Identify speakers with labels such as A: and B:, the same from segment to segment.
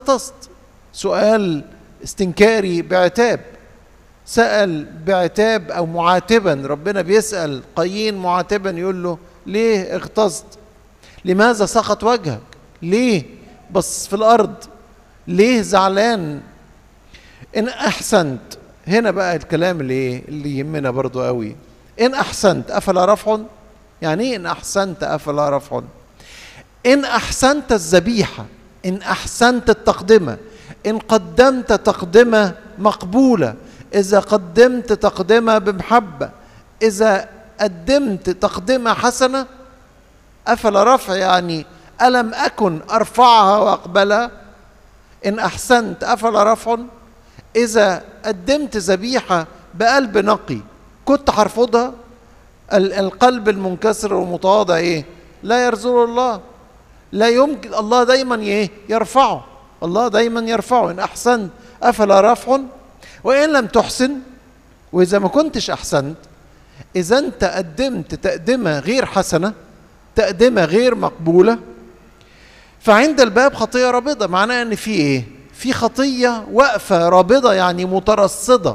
A: اغتصت سؤال استنكاري بعتاب سأل بعتاب أو معاتبا ربنا بيسأل قايين معاتبا يقول له ليه اغتصت لماذا سقط وجهك ليه بص في الأرض ليه زعلان إن أحسنت هنا بقى الكلام اللي إيه؟ اللي يهمنا برضو قوي إن أحسنت أفلا رفع يعني إيه إن أحسنت أفلا رفع إن أحسنت الذبيحة إن أحسنت التقدمة إن قدمت تقدمة مقبولة إذا قدمت تقدمة بمحبة إذا قدمت تقدمة حسنة أفلا رفع يعني ألم أكن أرفعها وأقبلها إن أحسنت أفلا رفع إذا قدمت ذبيحة بقلب نقي كنت هرفضها القلب المنكسر والمتواضع إيه لا يرزق الله لا يمكن الله دايما ايه يرفعه الله دايما يرفعه ان احسنت افلا رفع وان لم تحسن واذا ما كنتش احسنت اذا انت قدمت تقدمه غير حسنه تقدمه غير مقبوله فعند الباب خطيه رابضه معناها ان في ايه في خطيه واقفه رابضه يعني مترصده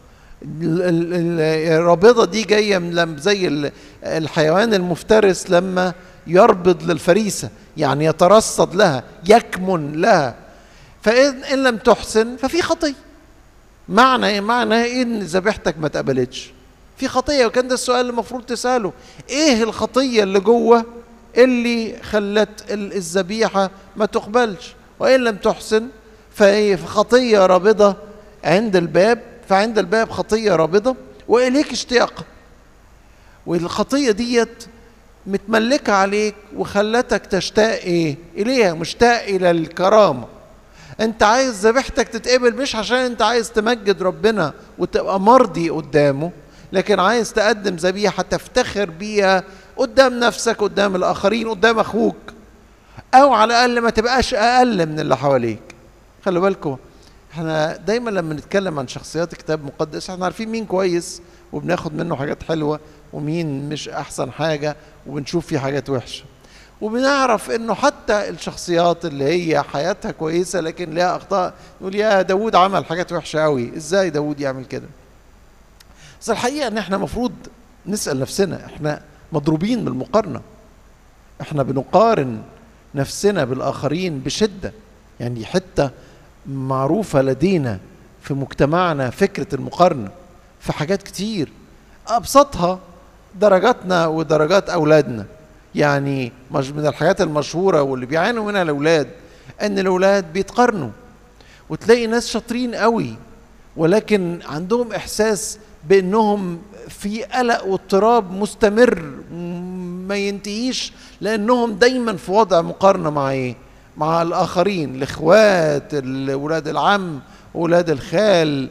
A: الرابضه دي جايه من زي الحيوان المفترس لما يربض للفريسه يعني يترصد لها يكمن لها فإن إن لم تحسن ففي خطية معنى إيه؟ معنى إيه إن ذبيحتك ما اتقبلتش في خطية وكان ده السؤال اللي المفروض تسأله إيه الخطية اللي جوه اللي خلت الذبيحة ما تقبلش وإن لم تحسن فهي خطية رابضة عند الباب فعند الباب خطية رابضة وإليك اشتياق والخطية ديت متملكة عليك وخلتك تشتاق ايه اليها مشتاق الى الكرامة انت عايز ذبيحتك تتقبل مش عشان انت عايز تمجد ربنا وتبقى مرضي قدامه لكن عايز تقدم ذبيحة تفتخر بيها قدام نفسك قدام الآخرين قدام أخوك أو على الأقل ما تبقاش أقل من اللي حواليك خلوا بالكم احنا دايما لما نتكلم عن شخصيات الكتاب المقدس احنا عارفين مين كويس وبناخد منه حاجات حلوة ومين مش أحسن حاجة وبنشوف فيه حاجات وحشة وبنعرف انه حتى الشخصيات اللي هي حياتها كويسة لكن لها أخطاء نقول يا داود عمل حاجات وحشة قوي ازاي داود يعمل كده بس الحقيقة ان احنا مفروض نسأل نفسنا احنا مضروبين بالمقارنة احنا بنقارن نفسنا بالآخرين بشدة يعني حتة معروفة لدينا في مجتمعنا فكرة المقارنة في حاجات كتير أبسطها درجاتنا ودرجات أولادنا يعني مش من الحاجات المشهورة واللي بيعانوا منها الأولاد أن الأولاد بيتقارنوا وتلاقي ناس شاطرين قوي ولكن عندهم إحساس بأنهم في قلق واضطراب مستمر ما ينتهيش لأنهم دايما في وضع مقارنة مع إيه؟ مع الآخرين الإخوات ولاد العم ولاد الخال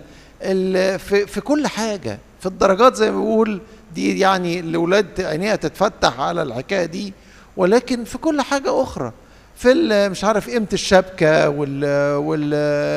A: في, في كل حاجة في الدرجات زي ما بقول دي يعني الاولاد عينيها تتفتح على الحكايه دي ولكن في كل حاجه اخرى في مش عارف قيمه الشبكه وال وال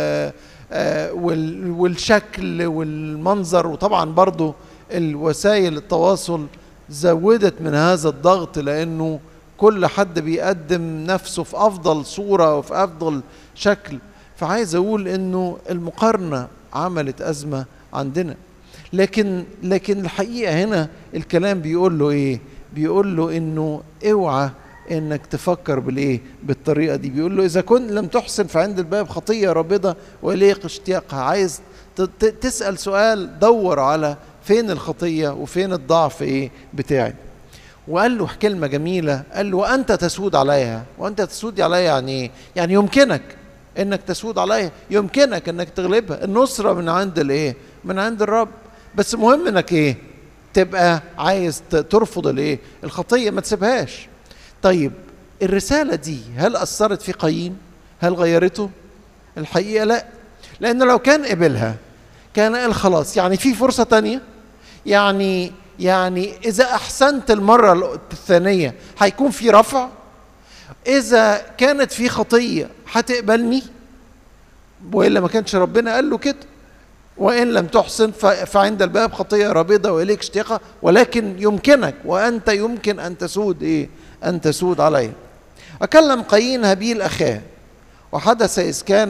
A: وال والشكل والمنظر وطبعا برضو الوسائل التواصل زودت من هذا الضغط لانه كل حد بيقدم نفسه في افضل صوره وفي افضل شكل فعايز اقول انه المقارنه عملت ازمه عندنا لكن لكن الحقيقه هنا الكلام بيقول له ايه بيقول له انه اوعى انك تفكر بالايه بالطريقه دي بيقول له اذا كنت لم تحسن فعند الباب خطيه رابضه واليق اشتياقها عايز تسال سؤال دور على فين الخطيه وفين الضعف ايه بتاعي وقال له كلمه جميله قال له وانت تسود عليها وانت تسود عليها يعني ايه يعني يمكنك انك تسود عليها يمكنك انك تغلبها النصره من عند الايه من عند الرب بس مهم انك ايه تبقى عايز ترفض الايه الخطيه ما تسيبهاش طيب الرساله دي هل اثرت في قايين هل غيرته الحقيقه لا لانه لو كان قبلها كان قال خلاص يعني في فرصه تانية يعني يعني اذا احسنت المره الثانيه هيكون في رفع اذا كانت في خطيه هتقبلني والا ما كانش ربنا قال له كده وإن لم تحسن فعند الباب خطية رابضة وإليك اشتياقة ولكن يمكنك وأنت يمكن أن تسود إيه؟ أن تسود عليه أكلم قايين هابيل أخاه وحدث إذ كان